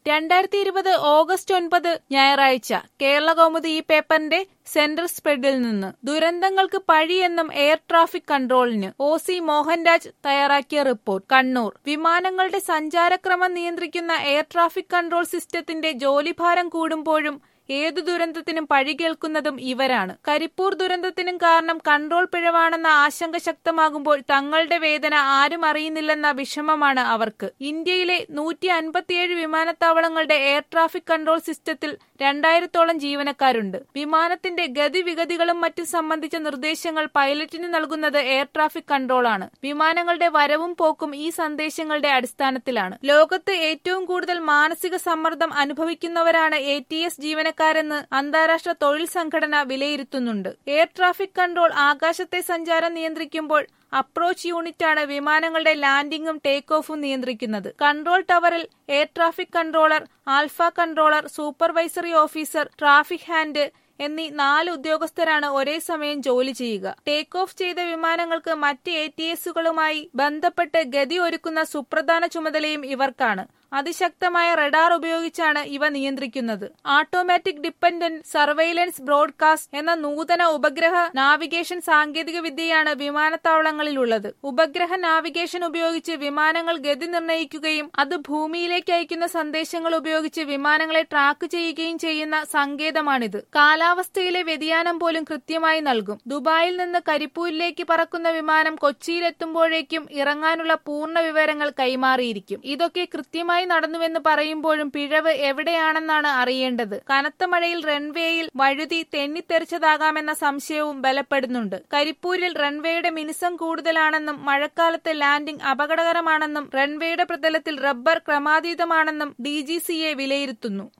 രണ്ടായിരത്തി ഇരുപത് ഓഗസ്റ്റ് ഒൻപത് ഞായറാഴ്ച കേരള കൗമുദി ഈ പേപ്പറിന്റെ സെൻട്രൽ സ്പ്രെഡിൽ നിന്ന് ദുരന്തങ്ങൾക്ക് പഴിയെന്നും എയർ ട്രാഫിക് കൺട്രോളിന് ഒ സി മോഹൻരാജ് തയ്യാറാക്കിയ റിപ്പോർട്ട് കണ്ണൂർ വിമാനങ്ങളുടെ സഞ്ചാരക്രമം നിയന്ത്രിക്കുന്ന എയർ ട്രാഫിക് കൺട്രോൾ സിസ്റ്റത്തിന്റെ ജോലിഭാരം കൂടുമ്പോഴും ഏതു ദുരന്തത്തിനും പഴി കേൾക്കുന്നതും ഇവരാണ് കരിപ്പൂർ ദുരന്തത്തിനും കാരണം കൺട്രോൾ പിഴവാണെന്ന ആശങ്ക ശക്തമാകുമ്പോൾ തങ്ങളുടെ വേദന ആരും അറിയുന്നില്ലെന്ന വിഷമമാണ് അവർക്ക് ഇന്ത്യയിലെ നൂറ്റി അൻപത്തിയേഴ് വിമാനത്താവളങ്ങളുടെ എയർ ട്രാഫിക് കൺട്രോൾ സിസ്റ്റത്തിൽ രണ്ടായിരത്തോളം ജീവനക്കാരുണ്ട് വിമാനത്തിന്റെ ഗതിവിഗതികളും മറ്റും സംബന്ധിച്ച നിർദ്ദേശങ്ങൾ പൈലറ്റിന് നൽകുന്നത് എയർ ട്രാഫിക് കൺട്രോളാണ് വിമാനങ്ങളുടെ വരവും പോക്കും ഈ സന്ദേശങ്ങളുടെ അടിസ്ഥാനത്തിലാണ് ലോകത്ത് ഏറ്റവും കൂടുതൽ മാനസിക സമ്മർദ്ദം അനുഭവിക്കുന്നവരാണ് എ ടി എസ് ജീവനക്കാരെന്ന് അന്താരാഷ്ട്ര തൊഴിൽ സംഘടന വിലയിരുത്തുന്നുണ്ട് എയർ ട്രാഫിക് കൺട്രോൾ ആകാശത്തെ സഞ്ചാരം നിയന്ത്രിക്കുമ്പോൾ അപ്രോച്ച് യൂണിറ്റാണ് വിമാനങ്ങളുടെ ലാൻഡിംഗും ടേക്ക് ഓഫും നിയന്ത്രിക്കുന്നത് കൺട്രോൾ ടവറിൽ air traffic controller alpha controller supervisory officer traffic hand എന്നീ നാല് ഉദ്യോഗസ്ഥരാണ് ഒരേ സമയം ജോലി ചെയ്യുക ടേക്ക് ഓഫ് ചെയ്ത വിമാനങ്ങൾക്ക് മറ്റ് എ ടി എസുകളുമായി ബന്ധപ്പെട്ട് ഗതി ഒരുക്കുന്ന സുപ്രധാന ചുമതലയും ഇവർക്കാണ് അതിശക്തമായ റഡാർ ഉപയോഗിച്ചാണ് ഇവ നിയന്ത്രിക്കുന്നത് ഓട്ടോമാറ്റിക് ഡിപ്പെൻഡന്റ് സർവൈലൻസ് ബ്രോഡ്കാസ്റ്റ് എന്ന നൂതന ഉപഗ്രഹ നാവിഗേഷൻ സാങ്കേതിക വിദ്യയാണ് വിമാനത്താവളങ്ങളിലുള്ളത് ഉപഗ്രഹ നാവിഗേഷൻ ഉപയോഗിച്ച് വിമാനങ്ങൾ ഗതി നിർണ്ണയിക്കുകയും അത് ഭൂമിയിലേക്ക് അയക്കുന്ന സന്ദേശങ്ങൾ ഉപയോഗിച്ച് വിമാനങ്ങളെ ട്രാക്ക് ചെയ്യുകയും ചെയ്യുന്ന സങ്കേതമാണിത് കാലാവസ്ഥയിലെ വ്യതിയാനം പോലും കൃത്യമായി നൽകും ദുബായിൽ നിന്ന് കരിപ്പൂരിലേക്ക് പറക്കുന്ന വിമാനം കൊച്ചിയിലെത്തുമ്പോഴേക്കും ഇറങ്ങാനുള്ള പൂർണ്ണ വിവരങ്ങൾ കൈമാറിയിരിക്കും ഇതൊക്കെ കൃത്യമായി നടന്നുവെന്ന് പറയുമ്പോഴും പിഴവ് എവിടെയാണെന്നാണ് അറിയേണ്ടത് കനത്ത മഴയിൽ റൺവേയിൽ വഴുതി തെന്നിത്തെറിച്ചതാകാമെന്ന സംശയവും ബലപ്പെടുന്നുണ്ട് കരിപ്പൂരിൽ റൺവേയുടെ മിനുസം കൂടുതലാണെന്നും മഴക്കാലത്ത് ലാൻഡിംഗ് അപകടകരമാണെന്നും റൺവേയുടെ പ്രതലത്തിൽ റബ്ബർ ക്രമാതീതമാണെന്നും ഡി വിലയിരുത്തുന്നു